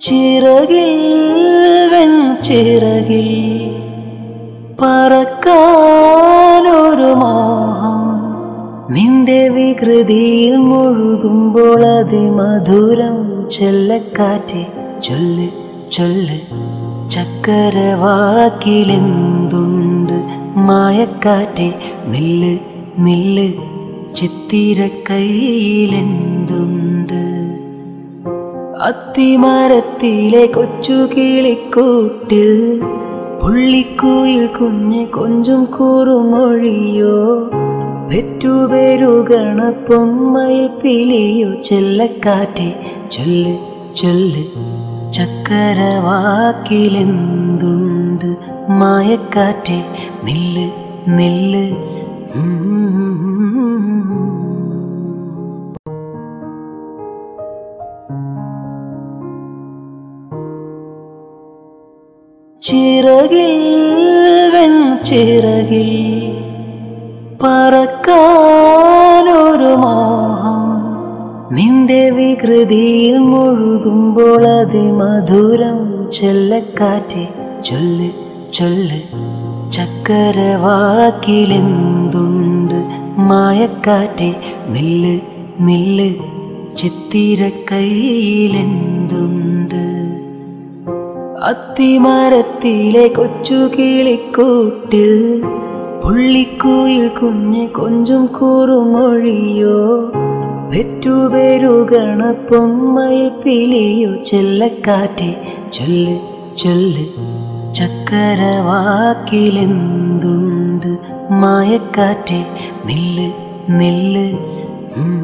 ചിറകിൽ വെൺചിറകിൽ പറക്കാനൊരു മോഹം നിന്റെ വികൃതിയിൽ മുഴുകുമ്പോൾ അതിമധുരം ചെല്ലക്കാറ്റെ ചൊല്ല് ചൊല്ല് ചക്കരവാക്കിലെന്തുണ്ട് മായക്കാറ്റെ നില്ല് നില്ല് ചിത്തിര കയ്യിലെന്തുണ്ട് അത്തിമരത്തിലെ കൊച്ചു കിളിക്കൂട്ടിൽ പുള്ളിക്കുയിൽ കുഞ്ഞ് കൊഞ്ചും കൂറുമൊഴിയോ പെറ്റുപെരുകണ പൊന്മയിൽ പിലിയോ ചെല്ലക്കാറ്റെ ചൊല്ല് ചൊല്ല് ചക്കരവാക്കിലെന്തുണ്ട് മായക്കാറ്റെ നില്ല് നില്ല് ഉം. ചിറകിൽ വെൺചിറകിൽ പറക്കാനൊരു മോഹം നിന്റെ വികൃതിയിൽ മുഴുകുമ്പോൾ അതിമധുരം ചെല്ലക്കാറ്റെ ചൊല്ല് ചൊല്ല് ചക്കരവാക്കിലെന്തുണ്ട് മായക്കാറ്റെ നില്ല് നില്ല് ചിത്തിര കയ്യിലെന്തുണ്ട് അത്തിമരത്തിലെ കൊച്ചു കിളിക്കൂട്ടിൽ പുള്ളിക്കുയിൽ കുഞ്ഞ് കൊഞ്ചും കൂറുമൊഴിയോ പെറ്റുപെരുകണ പൊന്മയിൽ പിലിയോ ചെല്ലക്കാറ്റെ ചൊല്ല് ചൊല്ല് ചക്കരവാക്കിലെന്തുണ്ട് മായക്കാറ്റെ നില്ല് നില്ല് ഉം